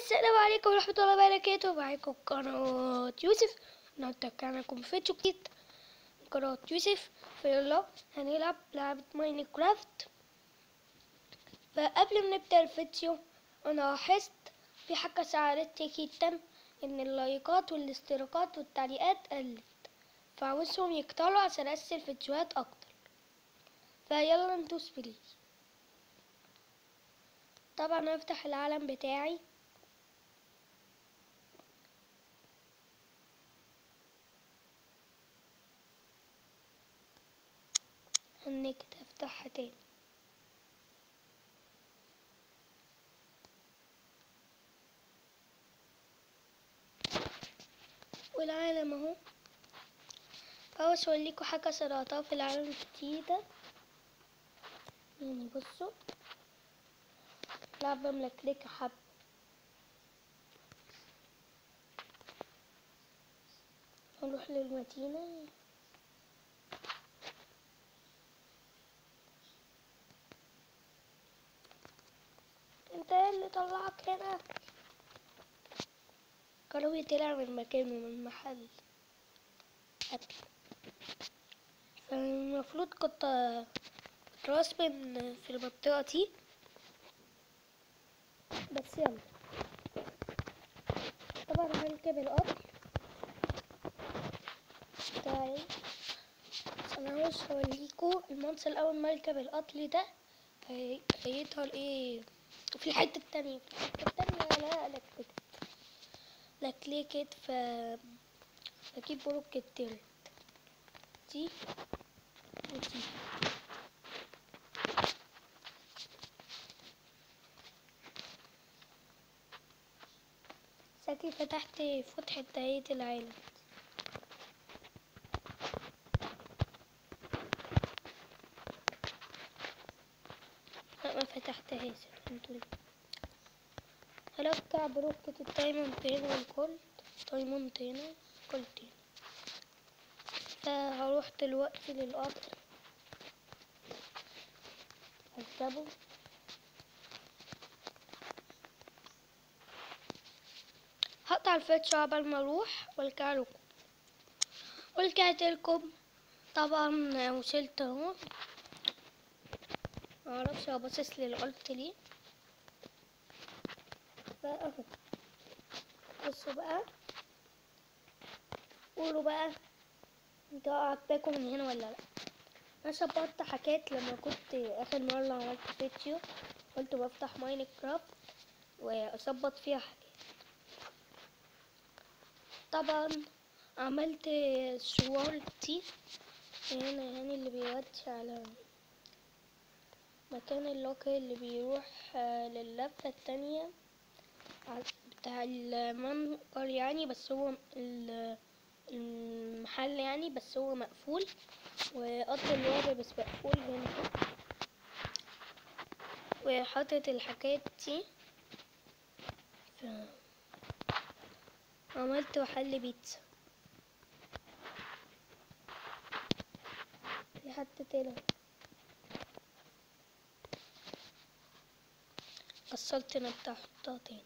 السلام عليكم ورحمة الله وبركاته معاكم قناة يوسف النهاردة كان لكم فيديو جديد من قناة يوسف فيلا هنلعب لعبة ماينكرافت فقبل ما نبدأ الفيديو أنا لاحظت في حاجة ساعدتني جدا إن اللايكات والاشتراكات والتعليقات قلت فعاوزهم يكتروا عشان أنزل فيديوهات أكتر فيلا ندوس بليز طبعا افتح العلم بتاعي انك تفتحها تاني والعالم اهو عاوز اوريكوا حاجة صنعتها في العالم الجديدة يعني بصوا لعبة ملكلكة حب نروح للمدينة انت ايه اللي طلعك هنا كروي طلع من مكانه من محل أكل فالمفروض كنت راسبن في المنطقة دي بس يلا طبعا هركب القطر بتاعي بس انا عاوز اوريكوا المنظر اول ما اركب القطر ده هي- هيظهر ايه في الحتة التانية في الحتة التانية لا لكلكت لكلكت ف اجيب بروك التالت دي ودي ساكي فتحت فتحة تهيئة العالم لا ما فتحتهاش الحمد لله هرجع بروكة الدايموند هنا والكولد دايموند هنا كولد هنا فهروح دلوقتي للقطر هركبه هقطع الفيديو قبل ما اروح وارجع لكم ورجعت لكم طبعا وصلت اهو معرفش هو باصص للارض ليه فاهو بصوا بقى قولوا بقى انتوا عجباكم من هنا ولا لا انا شبطت حاجات لما كنت اخر مره عملت فيديو قلت بفتح ماينكرافت واظبط فيها حاجات طبعا عملت شوار دي هنا يعني اللي بيودي على مكان اللوكر اللي بيروح آه، للفة التانية ع- بتاع المنقر يعني بس هو ال- المحل يعني بس هو مقفول وقطر الوضع بس مقفول هنا وحطت الحاجات دي ف- عملت محل بيتزا في حد طلع كسرت نبتة احطها تاني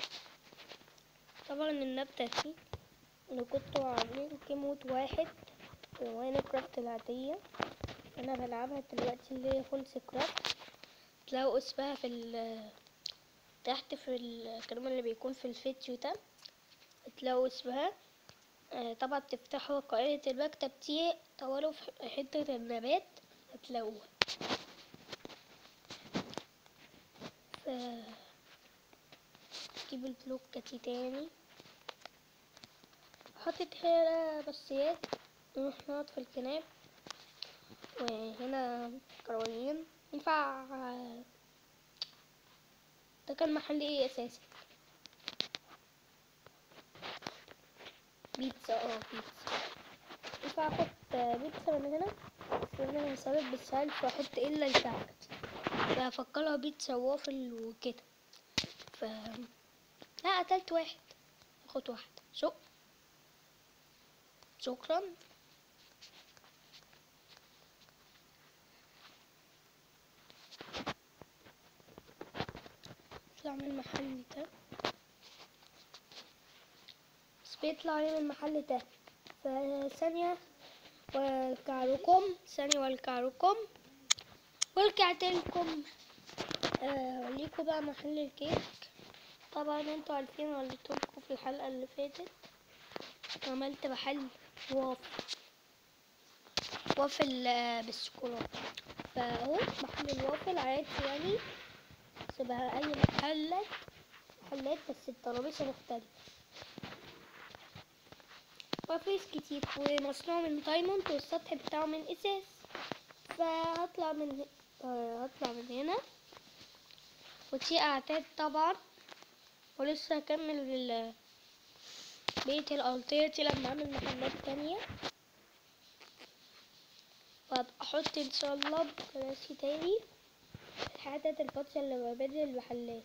طبعا النبتة دي اللي كنتوا عاملين كيموت واحد في ماينكرافت العادية انا بلعبها دلوقتي اللي هي فول كرافت تلاقوا اسمها في ال تحت في الكلام اللي بيكون في الفيديو ده تلاقوا اسمها آه، طبعا تفتحوا قائمة المكتب دي طوروا في حتة النبات هتلاقوها ف جيب البلوكة دي تاني حطيت هنا بسيات نروح نقعد في الكناب وهنا كروين ينفع ده كان محل ايه اساسي بيتزا اه بيتزا ينفع اخد بيتزا من هنا بس انا هثبت بالسالف واحط الا لتحت فافكرها بيتزا وافل وكده ف لا قتلت واحد اخد واحدة شو شكرا اطلع من المحل ده بيطلع لي من المحل ده فثانية وارجع لكم ثانية وارجع لكم ورجعت لكم آه، اوريكم بقى محل الكيك طبعا انتوا عارفين وريتهولكوا في الحلقة اللي فاتت عملت محل وافل وافل آه، بالشوكولاتة فاهو محل الوافل عادي يعني شبه اي محلات محلات بس الترابيزة مختلفة وفيس كتير ومصنوع من دايموند والسطح بتاعه من ازاز فهطلع من آه، هطلع من هنا ودي اعداد طبعا ولسه هكمل ال- بقية الأرضية دي لما أعمل محلات تانية وأبقى أحط إن شاء الله كراسي تاني الحاجات الفاضية اللي ما بين المحلات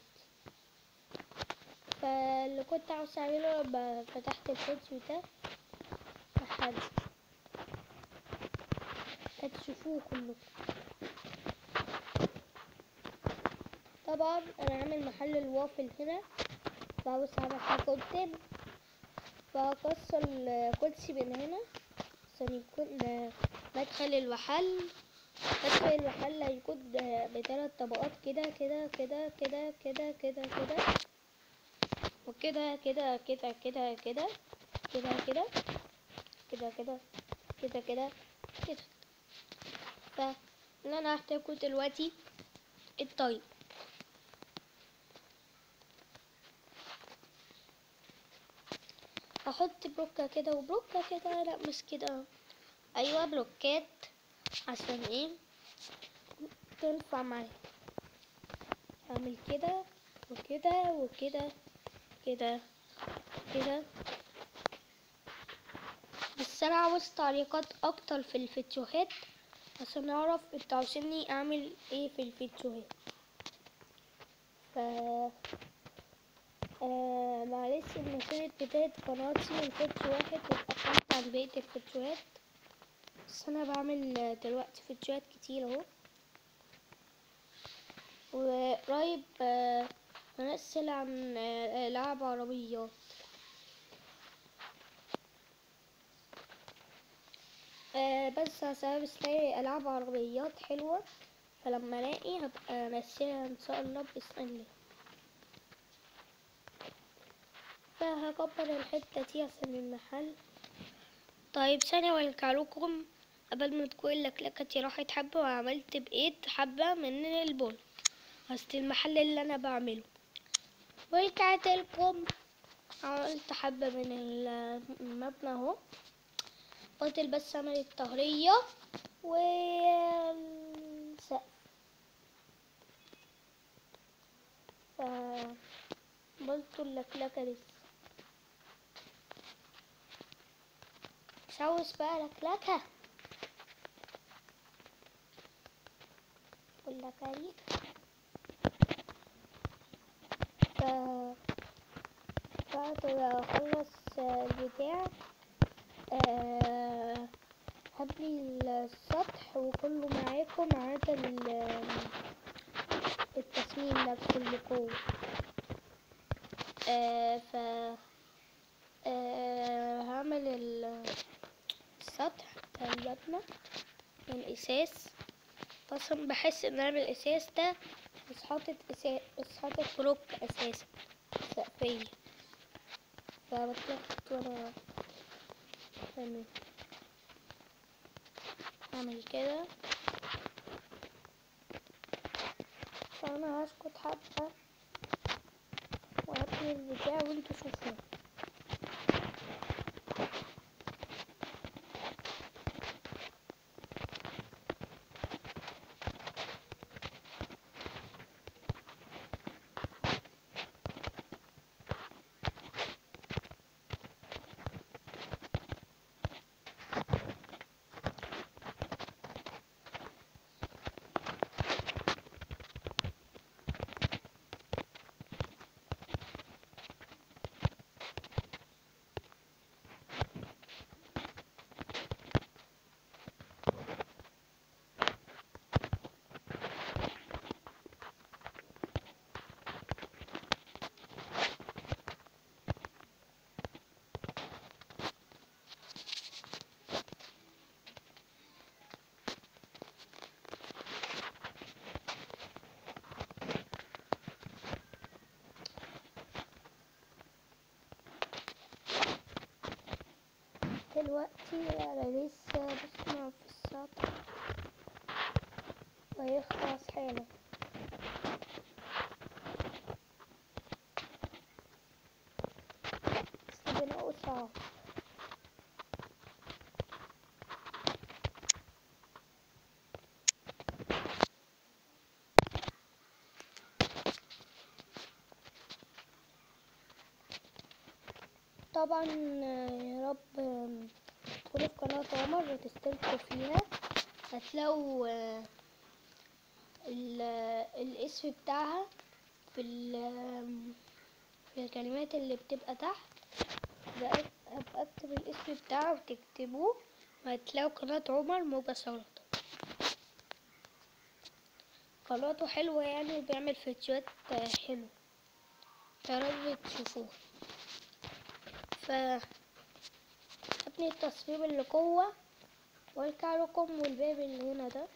فاللي كنت عاوز أعمله لما فتحت الفيديو ده تحدي هتشوفوه كلكم طبعا انا عامل محل الوافل هنا فعاوز اعمل حاجه قدام فاكسر الكرسي من هنا عشان يكون مدخل المحل مدخل المحل هيكون بثلاث طبقات كده كده كده كده كده كده كده وكده كده كده كده كده كده كده كده كده كده كده كده فاللي انا هحتاجه دلوقتي الطيب احط بلوكة كده وبلوكة كده لا مش كده ايوه بلوكات عشان ايه تنفع معايا اعمل كده وكده وكده كده كده بس انا عاوز تعليقات اكتر في الفيديوهات عشان اعرف انتوا عاوزيني اعمل ايه في الفيديوهات ف آه معلش ان كانت بداية قناتي الفيديو واحد واتأخرت عن بقية الفيديوهات بس انا بعمل دلوقتي فيديوهات كتير اهو وقريب آه هنزل عن آه العاب عربيات آه بس عشان بس لاقي العاب عربيات حلوة فلما الاقي هبقى انزلها ان شاء الله باذن الله فهكبر الحتة دي عشان المحل طيب ثانية وارجع لكم قبل ما تكون اللكلكة دي راحت حبة وعملت بقيت حبة من البول قصد المحل اللي انا بعمله ورجعت لكم عملت حبة من المبنى اهو فاضل بس اعمل الطهرية والسقف ف برضو اللكلكة لسه مش عاوز بقى لكلكة واللكة دي ف بعد ما اخلص البتاع آه، هبني السطح وكله معاكم عدا ال- التصميم نفسه اللي جوه آه ف آه هعمل ال- السطح بتاع المبنى من اساس بس بحس ان انا الاساس ده مش حاطط اساس مش حاطط بلوك اساسا سقفية فبتلخبط وانا بعمل اعمل كده فانا هسكت حبة وهبني البتاع وانتوا شوفوا دلوقتي انا لسه بسمع في السطح ويخلص حالا بس بنقول صعب طبعا آه، يا رب آم، تدخلوا في قناة عمر وتشتركوا فيها هتلاقوا آه، ال- الاسم بتاعها في ال- في الكلمات اللي بتبقى تحت بقى- هبقى اكتب الاسم بتاعها وتكتبوه وهتلاقوا قناة عمر مباشرة قناته حلوة يعني وبيعمل فيديوهات آه، حلوة يا رب تشوفوها ف ابني التصميم اللي جوه وارجع لكم والباب اللي هنا ده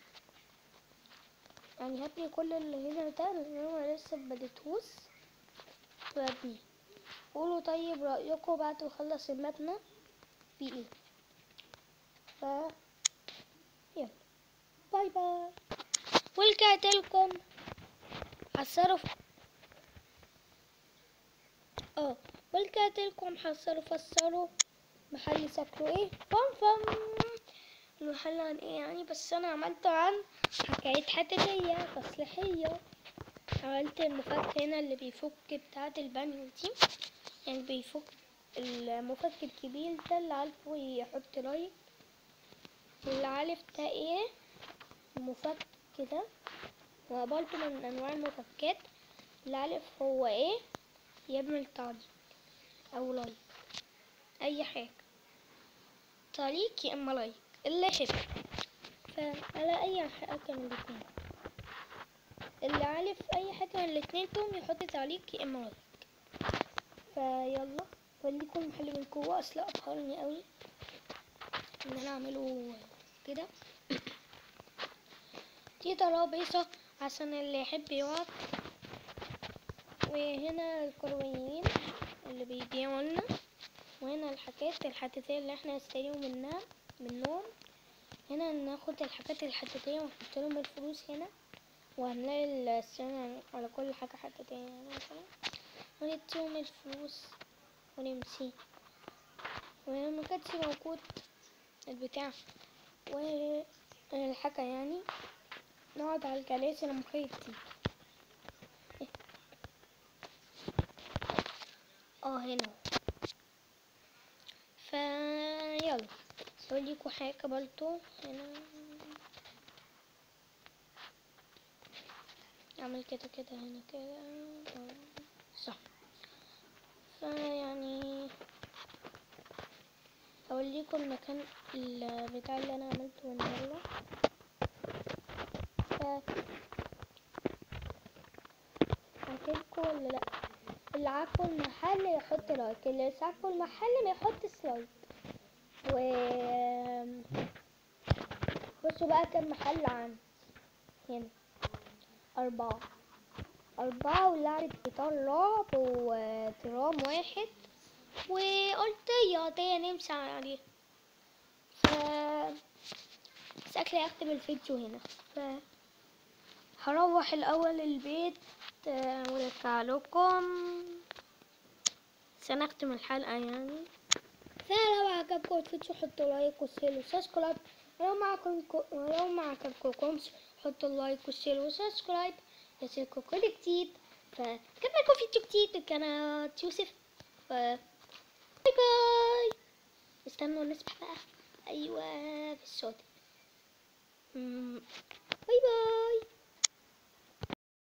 يعني هبني كل اللي هنا ده لان انا لسه مبديتهوش وابني قولوا طيب رأيكم بعد ما اخلص المبنى في ايه ف يلا باي باي ورجعت لكم حصلوا في اه ورجعت لكم حصلوا فسروا محل شكله ايه فم فم المحل عن ايه يعني بس انا عملت عن حكاية حديدية تصليحية عملت المفك هنا اللي بيفك بتاعة البانيو دي يعني بيفك المفك الكبير ده اللي عارفه يحط لايك واللي عارف ده ايه المفك ده هو برضه من انواع المفكات اللي عارف هو ايه يعمل تعليق او لايك اي حاجة تعليق يا اما لايك اللي يحب فعلى اي حاجة من الاتنين اللي عارف اي حاجة من الاتنين دول يحط تعليق يا اما لايك فيلا وليكم المحل من جوه اصلا ابهرني قوي ان انا اعمله كده دي ترابيزة عشان اللي يحب يقعد وهنا الكرويين اللي بيبيعوا لنا وهنا الحاجات الحديدية اللي احنا نشتريهم منها منهم هنا ناخد الحاجات الحديدية ونحط لهم الفلوس هنا وهنلاقي السعر على كل حاجة حديدية يعني مثلا ونديهم الفلوس ونمشي ولما كانش موجود البتاع والحاجة يعني نقعد على الجلاسة لما كانت تيجي اه هنا فيلا اوريكوا حاجة برضو هنا اعمل كده كده هنا كده آه، صح فيعني اوريكم المكان البتاع اللي انا عملته من هنا ف عجبكم ولا لا اللي عارفه المحل يحط لايك اللي مش عارفه المحل ما يحطش لايك و بصوا بقى كم محل عندي هنا أربعة أربعة ولعبة جيتار رعب ودرام واحد وقلت يا نمشي عليه ف بس أكلي أكتب الفيديو هنا ف هروح الأول البيت آه، وارجع لكم عشان أختم الحلقة يعني فلو عجبكم الفيديو حطوا لايك وشير وسبسكرايب ولو معكم ولو ما عجبكمش حطوا لايك وشير وسبسكرايب يصيركم كل جديد فكمل لكم فيديو جديد من قناة يوسف ف باي باي استنوا نسمع بقى ايوه في الصوت مم، باي باي